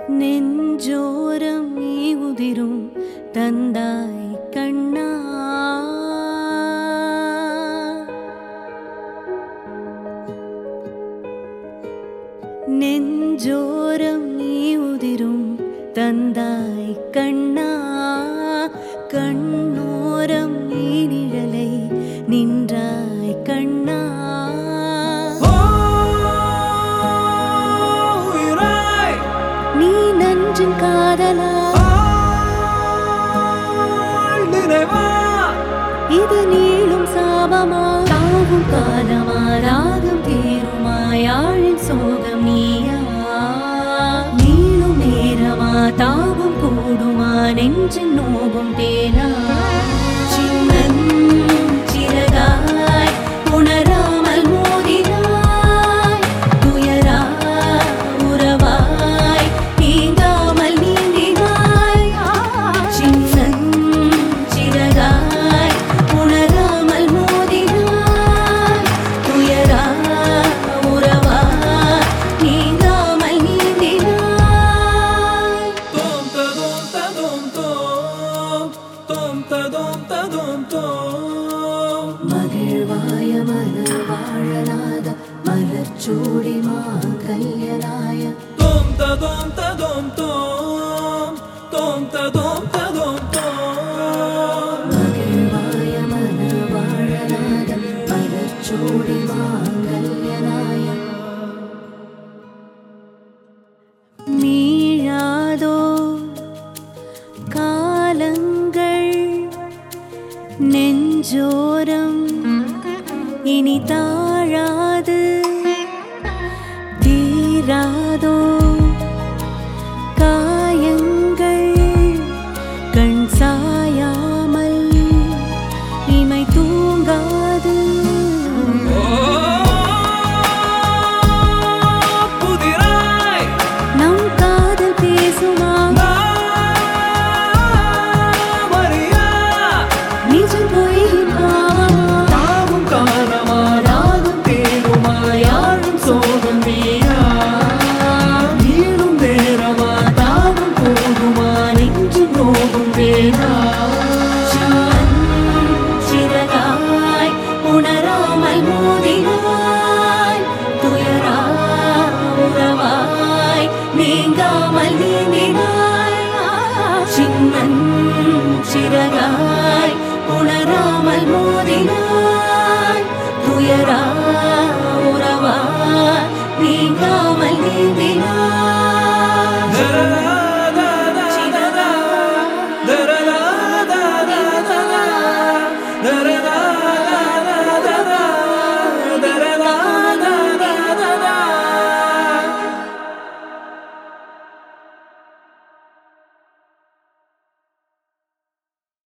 நெஞ்சோரம் நீ உதிரும் தந்தாய் கண்ணா நெஞ்சோரம் நீ உதிரும் தந்தாய் கண்ணா கண்ணோரம் நீ நிழலை நின்றாய் கண்ணா உயிராய் நீ நன்றின் காதலா ஆள் நினைவா இது நீளும் சாபமா தாவும் காலமா ராகம் தேருமா யாழின் சோகம் நீயா நீளும் நேரமா தாவும் கூடுமா நெஞ்சின் நோகும் தேனா சின்னன் சிறகாய் உணராமல் மோதினாய் துயரா உறவாய் நீங்காமல் நீந்தினாய் சின்னன் சிறகாய் உணராமல் மோதினாய் துயரா உறவாய் நீங்காமல் நீந்தினாய் தோம் ததோம் ததோம் தோம் தோம் ததோம் ததோம் தோம் மகிழ்வாய மனவாழலாத மலர்ச்சூடி மாங்கல்யனாய தோம் ததோம் ததோம் தோம் தோம் ததோம் ததோம் தோம் மகிழ்வாய மனவாழலாத மலர்ச்சூடி மாங்கல்யனாய மீழாதோ காலங்கள் நெஞ்சோரம் இனி தாழாது தீராதோ காயங்கள் கண் சாயாமல் இமை தூங்காது புதிராய் நம் காதல் பேசுமா மரியா நிஜம் பொய்யின் பாவமா தாவும் காலமா ராகம் தேடுமா யாழும் சோகம் வேணா நீளும் நேரமா தாவும் போகுமா நெஞ்சு நோகும் வேணா சின்னன் சிறகாய் உணராமல் மோதினாய் துயரா உறவாய் நீங்காமல் நீந்தினாய் சின்னன் சிறகாய் உணராமல் மோதினாய் துயரா உறவாய் நீங்காமல் நீந்தினாய்